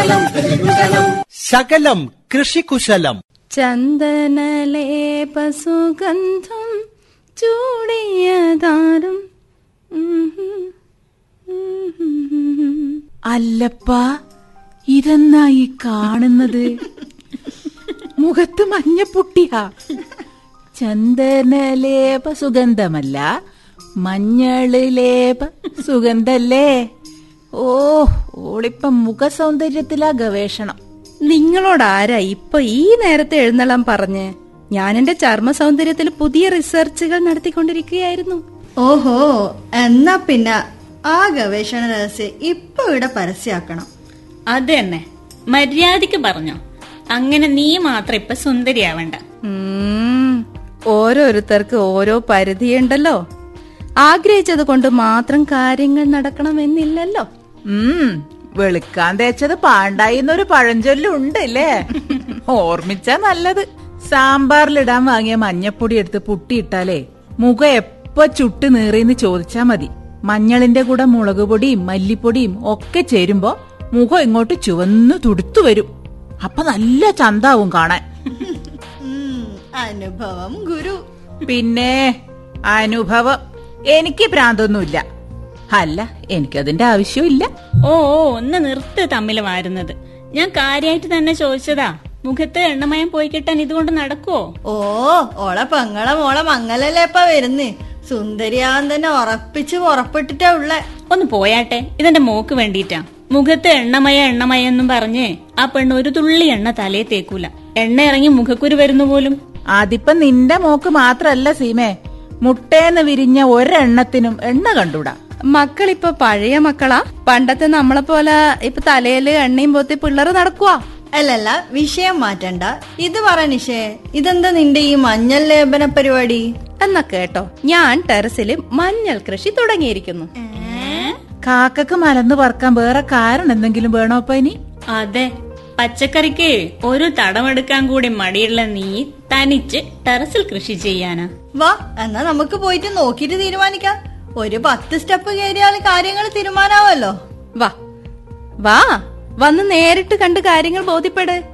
ശകലം കൃഷികുശലം ചന്ദനലേപസുഗന്ധം ചൂടിയതാരും അല്ലപ്പാ ഇതെന്നാ ഈ കാണുന്നത് മുഖത്ത് മഞ്ഞപ്പൊട്ടിയാ ചന്ദനലേപ സുഗന്ധമല്ല മഞ്ഞള് ലേപ സുഗന്ധല്ലേ ഓ ഓളിപ്പം മുഖ സൗന്ദര്യത്തിലാ ഗവേഷണം നിങ്ങളോട് ആരാ ഇപ്പൊ ഈ നേരത്തെ എഴുന്നള്ളാൻ പറഞ്ഞ് ഞാൻ എന്റെ ചർമ്മ സൗന്ദര്യത്തിൽ പുതിയ റിസർച്ചുകൾ നടത്തിക്കൊണ്ടിരിക്കുകയായിരുന്നു ഓഹോ എന്നാ പിന്നെ ആ ഗവേഷണ രഹസ്യം ഇപ്പൊ ഇവിടെ പരസ്യാക്കണം അത് തന്നെ മര്യാദക്ക് പറഞ്ഞോ അങ്ങനെ നീ മാത്രം ഇപ്പൊ സുന്ദരിയാവണ്ട ഉം, ഓരോരുത്തർക്ക് ഓരോ പരിധിയുണ്ടല്ലോ ആഗ്രഹിച്ചത് കൊണ്ട് മാത്രം കാര്യങ്ങൾ നടക്കണമെന്നില്ലല്ലോ ഉം വെളുക്കാൻ തേച്ചത് പാണ്ടായി എന്നൊരു പഴഞ്ചൊല്ലുണ്ട് അല്ലേ ഓർമ്മിച്ചാ നല്ലത് സാമ്പാറിലിടാൻ വാങ്ങിയ മഞ്ഞപ്പൊടി എടുത്ത് പുട്ടിയിട്ടാലേ മുഖം എപ്പോ ചുട്ട് നീറിന്ന് ചോദിച്ചാ മതി മഞ്ഞളിന്റെ കൂടെ മുളക് പൊടിയും മല്ലിപ്പൊടിയും ഒക്കെ ചേരുമ്പോ മുഖം ഇങ്ങോട്ട് ചുവന്നു തുടുത്തു വരും അപ്പൊ നല്ല ചന്താവും കാണാൻ ഉം, അനുഭവം ഗുരു പിന്നെ അനുഭവം എനിക്ക് ഭ്രാന്തൊന്നുമില്ല അല്ല എനിക്കതിന്റെ ആവശ്യമില്ല ഓ ഓ ഒന്ന് നിർത്ത് തമ്മിൽ വാരുന്നത് ഞാൻ കാര്യമായിട്ട് തന്നെ ചോദിച്ചതാ മുഖത്ത് എണ്ണമയം പോയി കിട്ടാൻ ഇതുകൊണ്ട് നടക്കുവോ ഓ ഓളെ പെങ്ങളെ മോളെ മംഗലല്ലേപ്പ വരുന്ന് സുന്ദരിയാവാൻ തന്നെ ഉറപ്പിച്ച് ഉറപ്പിട്ടിട്ടാ ഉള്ളെ ഒന്ന് പോയാട്ടെ ഇതെന്റെ മോക്ക് വേണ്ടിയിട്ടാ മുഖത്ത് എണ്ണമയ എണ്ണമയ എന്നും പറഞ്ഞ് ആ പെണ്ണ് ഒരു തുള്ളി എണ്ണ തലയെ തേക്കൂല എണ്ണ ഇറങ്ങി മുഖക്കുരു വരുന്നു പോലും അതിപ്പോ നിന്റെ മോക്ക് മാത്രല്ല സീമേ മുട്ടേന്ന് വിരിഞ്ഞ ഒരെണ്ണത്തിനും എണ്ണ കണ്ടൂടാ മക്കളിപ്പൊ പഴയ മക്കളാ പണ്ടത്തെ നമ്മളെ പോലെ ഇപ്പൊ തലയില് എണ്ണയും പോത്തി പിള്ളേർ നടക്കുവാ അല്ലല്ല വിഷയം മാറ്റണ്ട ഇത് പറ നിഷേ ഇതെന്താ നിന്റെ ഈ മഞ്ഞൾ ലേപന പരിപാടി എന്നാ കേട്ടോ ഞാൻ ടെറസില് മഞ്ഞൾ കൃഷി തുടങ്ങിയിരിക്കുന്നു കാക്കക്ക് മലന്ന് പറക്കാൻ വേറെ കാരണം എന്തെങ്കിലും വേണോ അപ്പൊ ഇനി അതെ പച്ചക്കറിക്ക് ഒരു തടമെടുക്കാൻ കൂടി മടിയുള്ള നീ തനിച്ച് ടെറസിൽ കൃഷി ചെയ്യാനാ വാ എന്നാ നമുക്ക് പോയിട്ട് നോക്കിട്ട് തീരുമാനിക്കാം ഒരു പത്ത് സ്റ്റെപ്പ് കയറിയാൽ കാര്യങ്ങൾ തീരുമാനാവല്ലോ വാ വാ വന്ന് നേരിട്ട് കണ്ട് കാര്യങ്ങൾ ബോധ്യപ്പെട്